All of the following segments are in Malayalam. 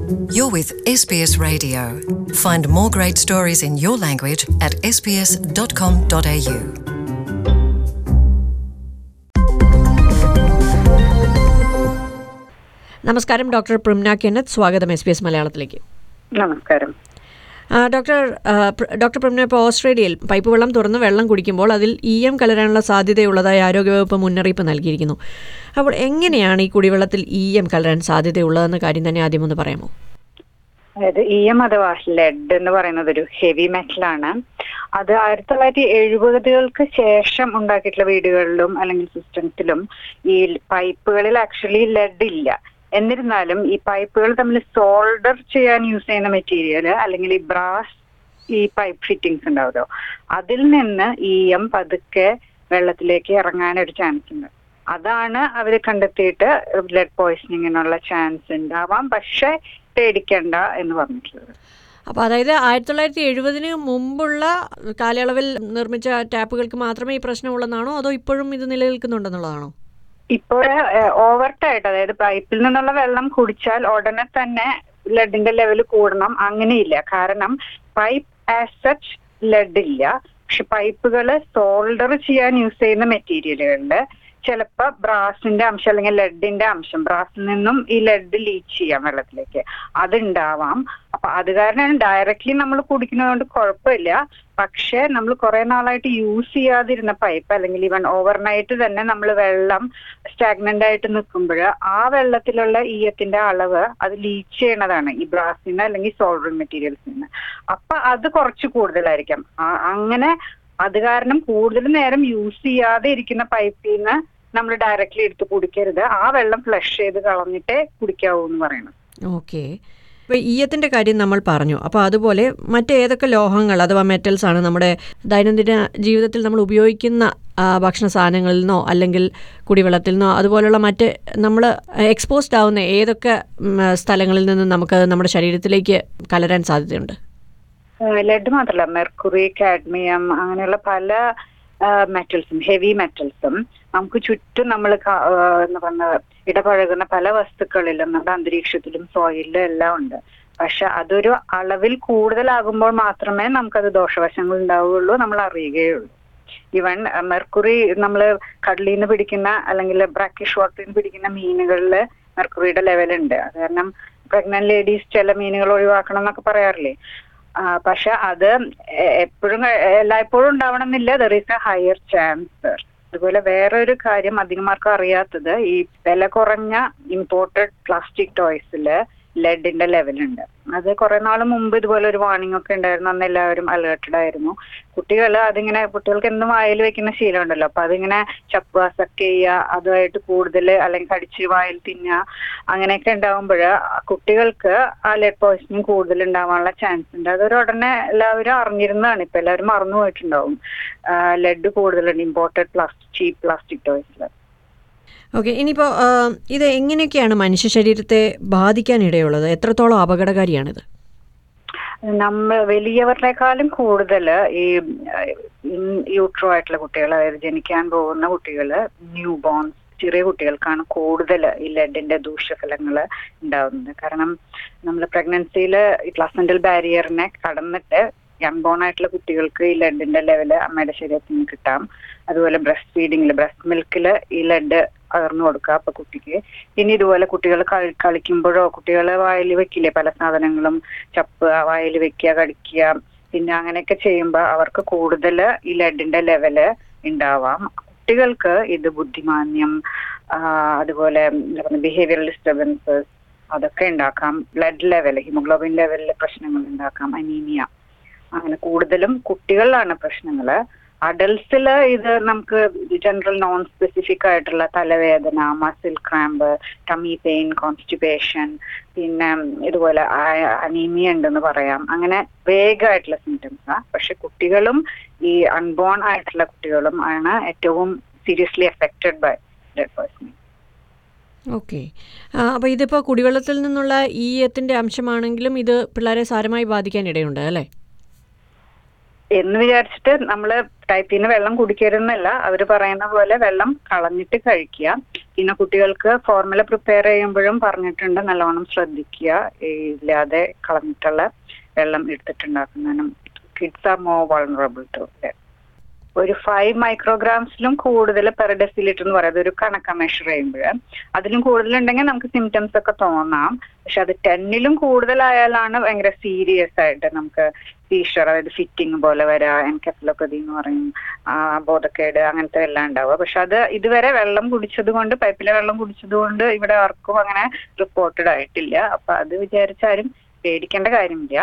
You're with SBS Radio. Find more great stories in your language at sbs.com.au. നമസ്കാരം ഡോക്ടർ പ്രിംന കെന്നത്ത് സ്വാഗതം എസ് ബി എസ് മലയാളത്തിലേക്ക് നമസ്കാരം ആ, ഡോക്ടർ ആ, പ്ര- ഡോക്ടർ പ്രിംന ഇപ്പോൾ ഓസ്ട്രേലിയയിൽ പൈപ്പ് വെള്ളം തുറന്ന് വെള്ളം കുടിക്കുമ്പോൾ അതിൽ ഇ എം കലരാനുള്ള സാധ്യതയുള്ളതായി ആരോഗ്യവകുപ്പ് മുന്നറിയിപ്പ് നൽകിയിരിക്കുന്നു അപ്പോൾ എങ്ങനെയാണ് ഈ കുടിവെള്ളത്തിൽ ഇ എം കലരാൻ സാധ്യതയുള്ളതെന്ന കാര്യം തന്നെ ആദ്യം ഒന്ന് പറയാമോ അതായത് ഇ എം അഥവാ ലെഡ് എന്ന് പറയുന്നത് ഒരു ഹെവി മെറ്റലാണ് അത് ആയിരത്തി തൊള്ളായിരത്തി എഴുപതുകൾക്ക് ശേഷം ഉണ്ടാക്കിയിട്ടുള്ള വീടുകളിലും അല്ലെങ്കിൽ സിസ്റ്റംസിലും ഈ പൈപ്പുകളിൽ ആക്ച്വലി ലെഡ് ഇല്ല എന്നിരുന്നാലും ഈ പൈപ്പുകൾ തമ്മിൽ സോൾഡർ ചെയ്യാൻ യൂസ് ചെയ്യുന്ന മെറ്റീരിയൽ അല്ലെങ്കിൽ ഈ ബ്രാസ് ഈ പൈപ്പ് ഫിറ്റിംഗ്സ് ഉണ്ടാവുമല്ലോ അതിൽ നിന്ന് ഇ എം പതുക്കെ വെള്ളത്തിലേക്ക് ഇറങ്ങാനൊരു ചാൻസ് ഉണ്ട് അതാണ് അവർ കണ്ടെത്തിയിട്ട് ബ്ലഡ് പോയിസണിങ്ങിനുള്ള ചാൻസ് ഉണ്ടാവാം പക്ഷെ പേടിക്കണ്ട എന്ന് പറഞ്ഞിട്ടുള്ളത് അപ്പോൾ അതായത് ആയിരത്തി തൊള്ളായിരത്തി എഴുപതിന് മുമ്പുള്ള കാലയളവിൽ നിർമ്മിച്ച ടാപ്പുകൾക്ക് മാത്രമേ ഈ പ്രശ്നമുള്ളതാണോ അതോ ഇപ്പോഴും ഇത് നിലനിൽക്കുന്നുണ്ടെന്നുള്ളതാണോ ഇപ്പോൾ ഓവർട്ടായിട്ട് അതായത് പൈപ്പിൽ നിന്നുള്ള വെള്ളം കുടിച്ചാൽ ഉടനെ തന്നെ ലെഡിന്റെ ലെവൽ കൂടണം അങ്ങനെയില്ല കാരണം പൈപ്പ് ആസ് സച്ച് ലെഡ് ഇല്ല പക്ഷെ പൈപ്പുകൾ സോൾഡർ ചെയ്യാൻ യൂസ് ചെയ്യുന്ന മെറ്റീരിയലുകളില് ചിലപ്പോ ബ്രാസിന്റെ അംശം അല്ലെങ്കിൽ ലെഡിന്റെ അംശം ബ്രാസിൽ നിന്നും ഈ ലെഡ് ലീച്ച് ചെയ്യാം വെള്ളത്തിലേക്ക് അതുണ്ടാവാം അപ്പൊ അത് കാരണം ഡയറക്റ്റ്ലി നമ്മൾ കുടിക്കുന്നതുകൊണ്ട് കുഴപ്പമില്ല പക്ഷെ നമ്മൾ കുറെ നാളായിട്ട് യൂസ് ചെയ്യാതിരുന്ന പൈപ്പ് അല്ലെങ്കിൽ ഈവൻ ഓവർനൈറ്റ് തന്നെ നമ്മൾ വെള്ളം സ്റ്റാഗ്നന്റ് ആയിട്ട് നിൽക്കുമ്പോൾ ആ വെള്ളത്തിലുള്ള ഈയത്തിന്റെ അളവ് അത് ലീച്ച് ചെയ്യണതാണ് ഈ ബ്രാസിൽ നിന്ന് അല്ലെങ്കിൽ സോൾഡറിംഗ് മെറ്റീരിയൽസിൽ നിന്ന് അപ്പൊ അത് കുറച്ച് കൂടുതലായിരിക്കാം ആ- അങ്ങനെ അത് കാരണം കൂടുതൽ നേരം യൂസ് ചെയ്യാതെ ഇരിക്കുന്ന പൈപ്പിൽ നിന്ന് നമ്മൾ ഡയറക്റ്റ്ലി എടുത്ത് കുടിക്കരുത് ആ വെള്ളം ഫ്ലഷ് ചെയ്ത് കളഞ്ഞിട്ടേ കുടിക്കാവൂ എന്ന് പറയണം ഓക്കെ ഇപ്പോൾ ഈയത്തിൻ്റെ കാര്യം നമ്മൾ പറഞ്ഞു അപ്പോൾ അതുപോലെ മറ്റേതൊക്കെ ലോഹങ്ങൾ അഥവാ മെറ്റൽസ് ആണ് നമ്മുടെ ദൈനംദിന ജീവിതത്തിൽ നമ്മൾ ഉപയോഗിക്കുന്ന ആ, ഭക്ഷണ സാധനങ്ങളിൽ നിന്നോ അല്ലെങ്കിൽ കുടിവെള്ളത്തിൽ നിന്നോ അതുപോലുള്ള മറ്റ് നമ്മൾ എക്സ്പോസ്ഡ് ആവുന്ന ഏതൊക്കെ ഉം, സ്ഥലങ്ങളിൽ നിന്ന് നമുക്ക് നമ്മുടെ ശരീരത്തിലേക്ക് കലരാൻ സാധ്യതയുണ്ട് ലെഡ് മാത്രമല്ല മെർക്കുറി കാഡ്മിയം അങ്ങനെയുള്ള പല മെറ്റൽസും ഹെവി മെറ്റൽസും നമുക്ക് ചുറ്റും നമ്മൾ എന്താ പറഞ്ഞ ഇടപഴകുന്ന പല വസ്തുക്കളിലും നമ്മുടെ അന്തരീക്ഷത്തിലും സോയിലിലും എല്ലാം ഉണ്ട് പക്ഷെ അതൊരു അളവിൽ കൂടുതലാകുമ്പോൾ മാത്രമേ നമുക്കത് ദോഷവശങ്ങൾ ഉണ്ടാവുകയുള്ളൂ നമ്മൾ അറിയുകയുള്ളൂ ഈവൻ മെർക്കുറി നമ്മൾ കടലിൽ നിന്ന് പിടിക്കുന്ന അല്ലെങ്കിൽ ബ്രാക്കിഷ് വാട്ടറിൽ നിന്ന് പിടിക്കുന്ന മീനുകളിൽ മെർക്കുറിയുടെ ലെവൽ ഉണ്ട് അത് കാരണം പ്രഗ്നന്റ് ലേഡീസ് ചില മീനുകൾ ഒഴിവാക്കണം എന്നൊക്കെ പറയാറില്ലേ ആ, പക്ഷെ അത് എ- എപ്പോഴും ക- എല്ലായ്പ്പോഴും ഉണ്ടാവണമെന്നില്ല there is a higher chance അതുപോലെ വേറെ ഒരു കാര്യം അധികമാർക്കും അറിയാത്തത് ഈ വില കുറഞ്ഞ ഇമ്പോർട്ടഡ് പ്ലാസ്റ്റിക് ടോയ്സില് ലെഡിന്റെ ലെവലുണ്ട് അത് കുറെ നാൾ മുമ്പ് ഇതുപോലെ ഒരു വാർണിംഗ് ഒക്കെ ഉണ്ടായിരുന്നു അന്ന് എല്ലാവരും അലേർട്ടഡ് ആയിരുന്നു കുട്ടികൾ അതിങ്ങനെ കുട്ടികൾക്ക് എന്നും വായിൽ വെക്കുന്ന ശീലം ഉണ്ടല്ലോ അപ്പൊ അതിങ്ങനെ ചപ്പുക സക്ക് ചെയ്യുക അതുമായിട്ട് കൂടുതൽ അല്ലെങ്കിൽ കടിച്ച് വായിൽ തിന്നുക അങ്ങനെയൊക്കെ ഉണ്ടാകുമ്പോൾ കുട്ടികൾക്ക് ആ ലെഡ് പോയിസണിങ് കൂടുതൽ ഉണ്ടാവാനുള്ള ചാൻസ് ഉണ്ട് അതൊരു ഉടനെ എല്ലാവരും അറിഞ്ഞിരുന്നതാണ് ഇപ്പൊ എല്ലാവരും മറന്നു പോയിട്ടുണ്ടാവും ലെഡ് കൂടുതലുണ്ട് ഇമ്പോർട്ടഡ് പ്ലാസ്റ്റിക് ചീപ്പ് പ്ലാസ്റ്റിക് ടോയ്സിൽ ഓക്കെ ഇനിയിപ്പോൾ ഇത് എങ്ങനെയൊക്കെയാണ് മനുഷ്യ ശരീരത്തെ ബാധിക്കാനിടയുള്ളത് എത്രത്തോളം അപകടകാരിയാണിത് നമ്മൾ വലിയവരെക്കാളും കൂടുതൽ ഈ യൂട്രോ ആയിട്ടുള്ള കുട്ടികൾ അതായത് ജനിക്കാൻ പോകുന്ന കുട്ടികൾ ന്യൂ ബോൺസ് ചെറിയ കുട്ടികൾക്കാണ് കൂടുതൽ ഈ ലെഡിന്റെ ദൂഷ്യഫലങ്ങൾ ഉണ്ടാവുന്നത് കാരണം നമ്മൾ പ്രഗ്നൻസിയിൽ ഈ പ്ലസന്റൽ ബാരിയറിനെ കടന്നിട്ട് യങ് ബോൺ ആയിട്ടുള്ള കുട്ടികൾക്ക് ഈ ലെഡിന്റെ ലെവല് അമ്മയുടെ ശരീരത്തിൽ നിന്ന് കിട്ടാം അതുപോലെ ബ്രസ്റ്റ് ഫീഡിങ്ങിൽ ബ്രസ്റ്റ് മിൽക്കിൽ ഈ ലെഡ് പകർന്നു കൊടുക്കുക അപ്പൊ കുട്ടിക്ക് പിന്നെ ഇതുപോലെ കുട്ടികൾ കളിക്കുമ്പോഴോ കുട്ടികളെ വായിൽ വെക്കില്ലേ പല സാധനങ്ങളും ചപ്പ് വായിൽ വെക്കുക കടിക്കുക പിന്നെ അങ്ങനെയൊക്കെ ചെയ്യുമ്പോൾ അവർക്ക് കൂടുതൽ ഈ ലെഡിന്റെ ലെവല് ഉണ്ടാവാം കുട്ടികൾക്ക് ഇത് ബുദ്ധിമാന്യം ആ, അതുപോലെ ബിഹേവിയറൽ ഡിസ്റ്റർബൻസസ് അതൊക്കെ ഉണ്ടാക്കാം ബ്ലഡ് ലെവൽ ഹിമോഗ്ലോബിൻ ലെവലിൽ പ്രശ്നങ്ങൾ ഉണ്ടാക്കാം അനീമിയ അങ്ങനെ കൂടുതലും കുട്ടികളിലാണ് പ്രശ്നങ്ങള് അഡൽട്സിൽ ഇത് നമുക്ക് ജനറൽ നോൺ സ്പെസിഫിക് ആയിട്ടുള്ള തലവേദന muscle cramp tummy pain constipation പിന്നെ ഇതുപോലെ അനീമിയ ഉണ്ടെന്ന് പറയാം അങ്ങനെ വേഗമായിട്ടുള്ള സിംറ്റംസാ പക്ഷെ കുട്ടികളും ഈ അൺബോൺ ആയിട്ടുള്ള കുട്ടികളും ആണ് ഏറ്റവും seriously affected by dead person okay അപ്പോൾ ഇതിപ്പോൾ കുടിവെള്ളത്തിൽ നിന്നുള്ള ഈയത്തിൻ്റെ അംശമാണെങ്കിലും ഇത് പിള്ളേരെ സാരമായി ബാധിക്കാൻ ഇടയുണ്ട് അല്ലേ എന്ന് വിചാരിച്ചിട്ട് നമ്മൾ ടൈപ്പിൽ നിന്ന് വെള്ളം കുടിക്കരുതെന്നല്ല അവർ പറയുന്ന പോലെ വെള്ളം കളഞ്ഞിട്ട് കഴിക്കുക പിന്നെ കുട്ടികൾക്ക് ഫോർമുല പ്രിപ്പയർ ചെയ്യുമ്പോഴും പറഞ്ഞിട്ടുണ്ട് നല്ലോണം ശ്രദ്ധിക്കുക ഈ ഇല്ലാതെ കളഞ്ഞിട്ടുള്ള വെള്ളം എടുത്തിട്ടുണ്ടാക്കുന്നതിനും kids are more vulnerable to ഒരു ഫൈവ് മൈക്രോഗ്രാംസിലും കൂടുതൽ പെർ ഡെസിലിറ്റർ എന്ന് പറയുന്നത് ഒരു കണക്ക മെഷർ ചെയ്യുമ്പോൾ അതിലും കൂടുതലുണ്ടെങ്കിൽ നമുക്ക് സിംറ്റംസ് ഒക്കെ തോന്നാം പക്ഷെ അത് ടെന്നിലും കൂടുതലായാലാണ് ഭയങ്കര സീരിയസ് ആയിട്ട് നമുക്ക് സീഷർ അതായത് ഫിറ്റിംഗ് പോലെ വരാ എൻകെഫലോപ്പതി എന്ന് പറയും ആ, ബോധക്കേട് അങ്ങനത്തെ എല്ലാം ഉണ്ടാവുക പക്ഷെ അത് ഇതുവരെ വെള്ളം കുടിച്ചത് കൊണ്ട് പൈപ്പിലെ വെള്ളം കുടിച്ചത് കൊണ്ട് ഇവിടെ ആർക്കും അങ്ങനെ റിപ്പോർട്ടഡ് ആയിട്ടില്ല അപ്പൊ അത് വിചാരിച്ചാരും പേടിക്കേണ്ട കാര്യമില്ല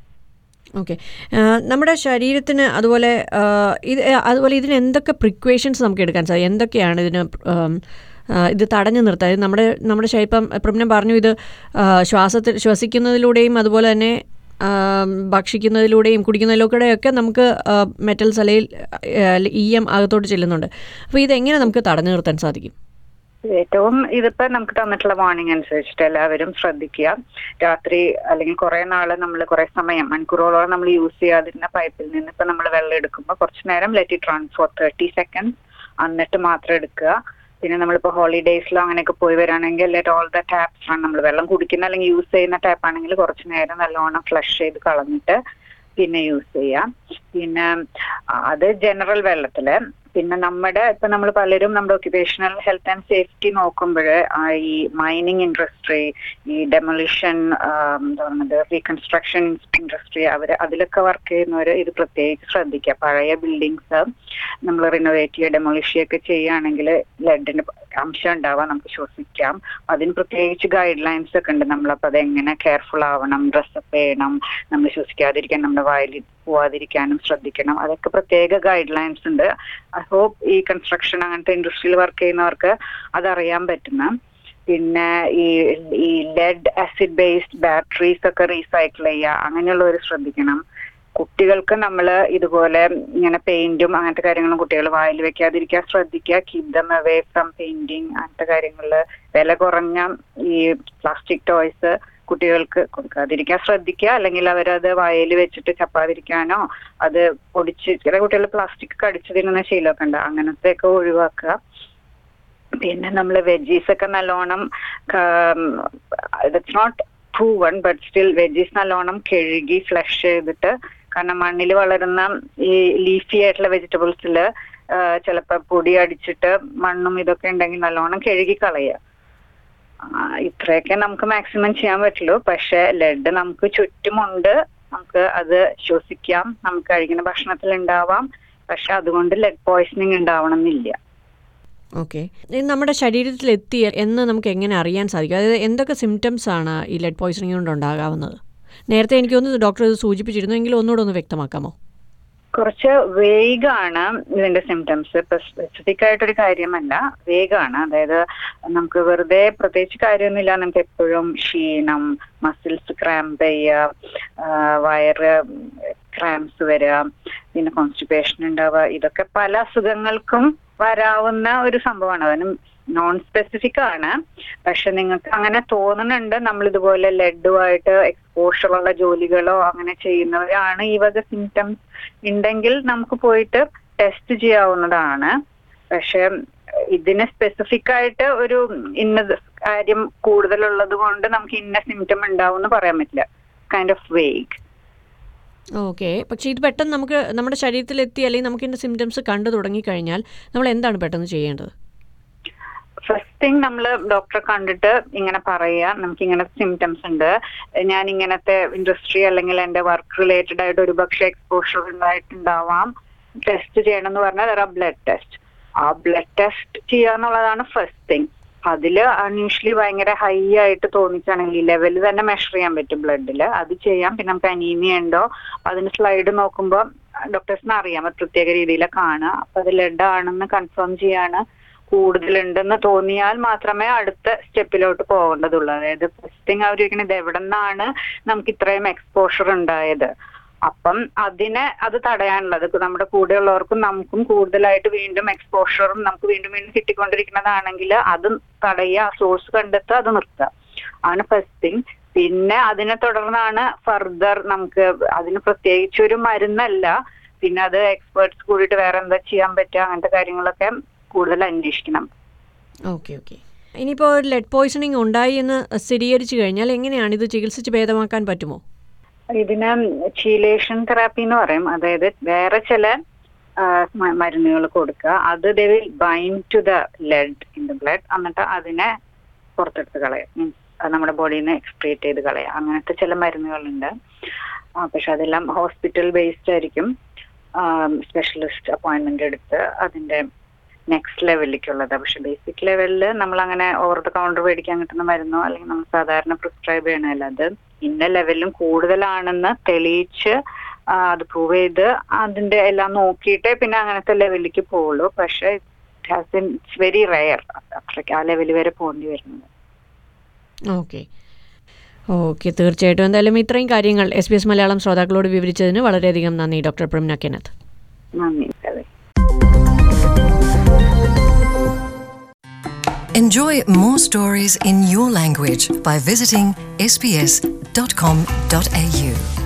ഓക്കെ നമ്മുടെ ശരീരത്തിന് അതുപോലെ ആ, ഇത് അതുപോലെ ഇതിന് എന്തൊക്കെ പ്രിക്വേഷൻസ് നമുക്ക് എടുക്കാൻ സാധിക്കും എന്തൊക്കെയാണ് ഇതിന് ഉം, ആ, ഇത് തടഞ്ഞു നിർത്താൻ ഇത് നമ്മുടെ നമ്മുടെ ശരീരം ഇപ്പം പ്രജ്ഞ പറഞ്ഞു ഇത് ആ, ശ്വാസത്തിൽ ശ്വസിക്കുന്നതിലൂടെയും അതുപോലെ തന്നെ ആ, ഭക്ഷിക്കുന്നതിലൂടെയും കുടിക്കുന്നതിലൂടെയൊക്കെ നമുക്ക് മെറ്റൽസ് അല്ലെങ്കിൽ ഇ എം അകത്തോട്ട് ചെല്ലുന്നുണ്ട് അപ്പോൾ ഇതെങ്ങനെ നമുക്ക് തടഞ്ഞു നിർത്താൻ സാധിക്കും ഏറ്റവും ഇതിപ്പോ നമുക്ക് തന്നിട്ടുള്ള വാർണിംഗ് അനുസരിച്ചിട്ട് എല്ലാവരും ശ്രദ്ധിക്കുക രാത്രി അല്ലെങ്കിൽ കുറെ നാള് നമ്മൾ കുറെ സമയം മണിക്കൂറോളം നമ്മൾ യൂസ് ചെയ്യാതിരുന്ന പൈപ്പിൽ നിന്ന് ഇപ്പൊ നമ്മൾ വെള്ളം എടുക്കുമ്പോൾ കുറച്ചു നേരം let it run for thirty second എന്നിട്ട് മാത്രം എടുക്കുക പിന്നെ നമ്മളിപ്പോ ഹോളിഡേയ്സിലോ അങ്ങനെയൊക്കെ പോയി വരാണെങ്കിൽ let all the taps run നമ്മൾ വെള്ളം കുടിക്കുന്ന അല്ലെങ്കിൽ യൂസ് ചെയ്യുന്ന ടാപ്പ് ആണെങ്കിൽ കുറച്ചു നേരം നല്ലോണം ഫ്ലഷ് ചെയ്ത് കളഞ്ഞിട്ട് പിന്നെ യൂസ് ചെയ്യാം പിന്നെ ആ, അത് ജനറൽ വെള്ളത്തില് പിന്നെ നമ്മുടെ ഇപ്പൊ നമ്മൾ പലരും നമ്മുടെ ഒക്യുപേഷണൽ ഹെൽത്ത് ആൻഡ് സേഫ്റ്റി നോക്കുമ്പോൾ ഈ മൈനിങ് ഇൻഡസ്ട്രി ഈ ഡെമൊളിഷൻ എന്താ പറയുന്നത് റീകൺസ്ട്രക്ഷൻ ഇൻഡസ്ട്രി അവര് അതിലൊക്കെ വർക്ക് ചെയ്യുന്നവർ ഇത് പ്രത്യേകിച്ച് ശ്രദ്ധിക്കുക പഴയ ബിൽഡിങ്സ് നമ്മൾ റിനോവേറ്റ് ചെയ്യുക ഡെമൊളിഷ് ഒക്കെ ചെയ്യുകയാണെങ്കിൽ ലെഡിന് അംശം ഉണ്ടാവാം നമുക്ക് ശ്വസിക്കാം അതിന് പ്രത്യേകിച്ച് ഗൈഡ് ലൈൻസ് ഒക്കെ ഉണ്ട് നമ്മളപ്പോൾ അത് എങ്ങനെ കെയർഫുൾ ആവണം ഡ്രസ്സപ്പ് ചെയ്യണം നമ്മൾ ശ്വസിക്കാതിരിക്കാൻ നമ്മുടെ വായിൽ പോവാതിരിക്കാനും ശ്രദ്ധിക്കണം അതൊക്കെ പ്രത്യേക ഗൈഡ് ലൈൻസ് ഉണ്ട് ഐ ഹോപ്പ് ഈ കൺസ്ട്രക്ഷൻ അങ്ങനത്തെ ഇൻഡസ്ട്രിയിൽ വർക്ക് ചെയ്യുന്നവർക്ക് അതറിയാൻ പറ്റുന്ന പിന്നെ ഈ ഈ ലെഡ് ആസിഡ് ബേസ്ഡ് ബാറ്ററീസ് ഒക്കെ റീസൈക്കിൾ ചെയ്യുക അങ്ങനെയുള്ളവർ ശ്രദ്ധിക്കണം കുട്ടികൾക്ക് നമ്മൾ ഇതുപോലെ ഇങ്ങനെ പെയിന്റും അങ്ങനത്തെ കാര്യങ്ങളും കുട്ടികൾ വായിൽ വെക്കാതിരിക്കാൻ ശ്രദ്ധിക്കുക keep them away from painting അങ്ങനത്തെ കാര്യങ്ങളിൽ വില കുറഞ്ഞ ഈ പ്ലാസ്റ്റിക് ടോയ്സ് കുട്ടികൾക്ക് കൊടുക്കാതിരിക്കാൻ ശ്രദ്ധിക്കുക അല്ലെങ്കിൽ അവരത് വായിൽ വെച്ചിട്ട് ചപ്പാതിരിക്കാനോ അത് പൊടിച്ച് ചില കുട്ടികൾ പ്ലാസ്റ്റിക് കടിച്ചു തിന്നുന്ന ശീലമൊക്കെ ഉണ്ട് അങ്ങനത്തെ ഒക്കെ ഒഴിവാക്കുക പിന്നെ നമ്മൾ വെജീസ് ഒക്കെ നല്ലോണം it's not proven but still veggies നല്ലോണം കഴുകി ഫ്ലഷ് ചെയ്തിട്ട് കാരണം മണ്ണിൽ വളരുന്ന ഈ ലീഫി ആയിട്ടുള്ള വെജിറ്റബിൾസിൽ ചിലപ്പോൾ പൊടി അടിച്ചിട്ട് മണ്ണും ഇതൊക്കെ ഉണ്ടെങ്കിൽ നല്ലോണം കഴുകി കളയുക ആ, ഇത്രയൊക്കെ നമുക്ക് മാക്സിമം ചെയ്യാൻ പറ്റുള്ളൂ പക്ഷെ ലെഡ് നമുക്ക് ചുറ്റുമുണ്ട് നമുക്ക് അത് ശ്വസിക്കാം നമുക്ക് കഴിക്കുന്ന ഭക്ഷണത്തിൽ ഉണ്ടാവാം പക്ഷെ അതുകൊണ്ട് ലെഡ് പോയ്സണിങ് ഉണ്ടാവണം എന്നില്ല ഓക്കെ ഇത് നമ്മുടെ ശരീരത്തിൽ എത്തിയ എന്ന് നമുക്ക് എങ്ങനെ അറിയാൻ സാധിക്കും അതായത് എന്തൊക്കെ സിംറ്റംസ് ആണ് ഈ ലെഡ് പോയ്സണിങ് കൊണ്ട് ഉണ്ടാകാവുന്നത് നേരത്തെ എനിക്ക് തോന്നുന്നു ഡോക്ടർ ഇത് സൂചിപ്പിച്ചിരുന്നു എങ്കിലും ഒന്നുകൂടെ ഒന്ന് വ്യക്തമാക്കാമോ കുറച്ച് വേഗാണ് ഇതിന്റെ സിംറ്റംസ് ഇപ്പൊ സ്പെസിഫിക് ആയിട്ടൊരു കാര്യമല്ല വേഗാണ് അതായത് നമുക്ക് വെറുതെ പ്രത്യേകിച്ച് കാര്യമൊന്നുമില്ല നമുക്ക് എപ്പോഴും ക്ഷീണം മസിൽസ് ക്രാമ്പ് ചെയ്യുക ആ, വയറ് ക്രാംസ് വരിക പിന്നെ കോൺസ്റ്റിപ്പേഷൻ ഉണ്ടാവുക ഇതൊക്കെ പല അസുഖങ്ങൾക്കും വരാവുന്ന ഒരു സംഭവമാണ് അതിന് നോൺ സ്പെസിഫിക് ആണ് പക്ഷെ നിങ്ങൾക്ക് അങ്ങനെ തോന്നുന്നുണ്ട് നമ്മൾ ഇതുപോലെ ലെഡുമായിട്ട് എക്സ്പോഷർ ഉള്ള ജോലികളോ അങ്ങനെ ചെയ്യുന്നവരാണ് ഈ വക സിംറ്റംസ് ഉണ്ടെങ്കിൽ നമുക്ക് പോയിട്ട് ടെസ്റ്റ് ചെയ്യാവുന്നതാണ് പക്ഷെ ഇതിന് സ്പെസിഫിക് ആയിട്ട് ഒരു ഇന്ന കാര്യം കൂടുതലുള്ളത് കൊണ്ട് നമുക്ക് ഇന്ന സിംറ്റം ഉണ്ടാവും എന്ന് പറയാൻ പറ്റില്ല കൈൻഡ് ഓഫ് വേഗ് ഓക്കെ പക്ഷേ ഇത് പെട്ടെന്ന് നമുക്ക് നമ്മുടെ ശരീരത്തിൽ എത്തി അല്ലെങ്കിൽ നമുക്ക് ഇതിൻ്റെ സിംറ്റംസ് കണ്ടു തുടങ്ങിക്കഴിഞ്ഞാൽ നമ്മൾ എന്താണ് പെട്ടെന്ന് ചെയ്യേണ്ടത് ഫസ്റ്റ് തിങ് നമ്മൾ ഡോക്ടറെ കണ്ടിട്ട് ഇങ്ങനെ പറയുക നമുക്ക് ഇങ്ങനത്തെ സിംറ്റംസ് ഉണ്ട് ഞാൻ ഇങ്ങനത്തെ ഇൻഡസ്ട്രി അല്ലെങ്കിൽ എന്റെ വർക്ക് റിലേറ്റഡ് ആയിട്ട് ഒരു പക്ഷേ എക്സ്പോഷർ ഉണ്ടായിട്ടുണ്ടാവാം ടെസ്റ്റ് ചെയ്യണം എന്ന് പറഞ്ഞാൽ ആ ബ്ലഡ് ടെസ്റ്റ് ആ ബ്ലഡ് ടെസ്റ്റ് ചെയ്യാന്നുള്ളതാണ് ഫസ്റ്റ് തിങ് അതില് അൺയൂഷ്വലി ഭയങ്കര ഹൈ ആയിട്ട് തോന്നിച്ചാണെങ്കിൽ ലെവൽ തന്നെ മെഷർ ചെയ്യാൻ പറ്റും ബ്ലഡിൽ അത് ചെയ്യാം പിന്നെ നമുക്ക് അനീമിയ ഉണ്ടോ അതിന് സ്ലൈഡ് നോക്കുമ്പോൾ ഡോക്ടേഴ്സിന് അറിയാം അത് പ്രത്യേക രീതിയിൽ കാണുക അപ്പൊ അത് ലെഡ് ആണെന്ന് കൺഫേം ചെയ്യാണ് കൂടുതലുണ്ടെന്ന് തോന്നിയാൽ മാത്രമേ അടുത്ത സ്റ്റെപ്പിലോട്ട് പോകേണ്ടതുള്ളൂ അതായത് ഫസ്റ്റ് തിങ് അവർ ചോദിക്കുന്നത് ഇത് എവിടെ നിന്നാണ് നമുക്ക് ഇത്രയും എക്സ്പോഷർ ഉണ്ടായത് അപ്പം അതിനെ അത് തടയാനുള്ളത് ഇപ്പൊ നമ്മുടെ കൂടെയുള്ളവർക്കും നമുക്കും കൂടുതലായിട്ട് വീണ്ടും എക്സ്പോഷറും നമുക്ക് വീണ്ടും വീണ്ടും കിട്ടിക്കൊണ്ടിരിക്കുന്നതാണെങ്കിൽ അത് തടയുക സോഴ്സ് കണ്ടെത്തുക അത് നിർത്തുക ആണ് ഫസ്റ്റ് തിങ് പിന്നെ അതിനെ തുടർന്നാണ് ഫർദർ നമുക്ക് അതിന് പ്രത്യേകിച്ച് ഒരു മരുന്നല്ല പിന്നെ അത് എക്സ്പേർട്സ് കൂടിയിട്ട് വേറെ എന്താ ചെയ്യാൻ പറ്റുക അങ്ങനത്തെ കാര്യങ്ങളൊക്കെ കൂടുതൽ അന്വേഷിക്കണം ഓക്കെ ഓക്കെ ഇനിയിപ്പോൾ ലെഡ് പോയ്സണിങ് ഉണ്ടായി എന്ന് സ്ഥിരീകരിച്ചു കഴിഞ്ഞാൽ എങ്ങനെയാണ് ഇത് ചികിത്സിച്ച് ഭേദമാക്കാൻ പറ്റുമോ ഇതിന് ചീലേഷൻ തെറാപ്പി എന്ന് പറയും അതായത് വേറെ ചില മരുന്നുകൾ കൊടുക്കുക അത് they will bind to the lead in the blood എന്നിട്ട് അതിനെ പുറത്തെടുത്ത് കളയാം മീൻസ് നമ്മുടെ ബോഡിയിൽ നിന്ന് എക്സ്പ്രേറ്റ് ചെയ്ത് കളയാം അങ്ങനത്തെ ചില മരുന്നുകളുണ്ട് പക്ഷെ അതെല്ലാം ഹോസ്പിറ്റൽ ബേസ്ഡ് ആയിരിക്കും സ്പെഷ്യലിസ്റ്റ് അപ്പോയിന്റ്മെന്റ് എടുത്ത് അതിന്റെ നെക്സ്റ്റ് ലെവലിലേക്കുള്ളത് പക്ഷെ ബേസിക് ലെവലിൽ നമ്മൾ അങ്ങനെ ഓവർ ദ കൗണ്ടർ മേടിക്കാൻ കിട്ടുന്ന മരുന്നോ അല്ലെങ്കിൽ നമ്മൾ സാധാരണ പ്രിസ്ക്രൈബ് ചെയ്യണമല്ല അത് ഇന്ന ലെവലിലും കൂടുതലാണെന്ന് തെളിയിച്ച് അത് പ്രൂവ് ചെയ്ത് അതിന്റെ എല്ലാം നോക്കിയിട്ടേ പിന്നെ അങ്ങനത്തെ ലെവലിലേക്ക് പോവുള്ളൂ പക്ഷെ it has been it's very rare അത്രയ്ക്ക് ആ ലെവൽ വരെ പോകേണ്ടി വരുന്നത് ഓക്കെ ഓക്കെ തീർച്ചയായിട്ടും എന്തായാലും ഇത്രയും കാര്യങ്ങൾ എസ് ബി എസ് മലയാളം ശ്രോതാക്കളോട് വിവരിച്ചതിന് വളരെയധികം നന്ദി ഡോക്ടർ പ്രമിന കെനത്ത് നന്ദി അതെ Enjoy more stories in your language by visiting sbs.com.au.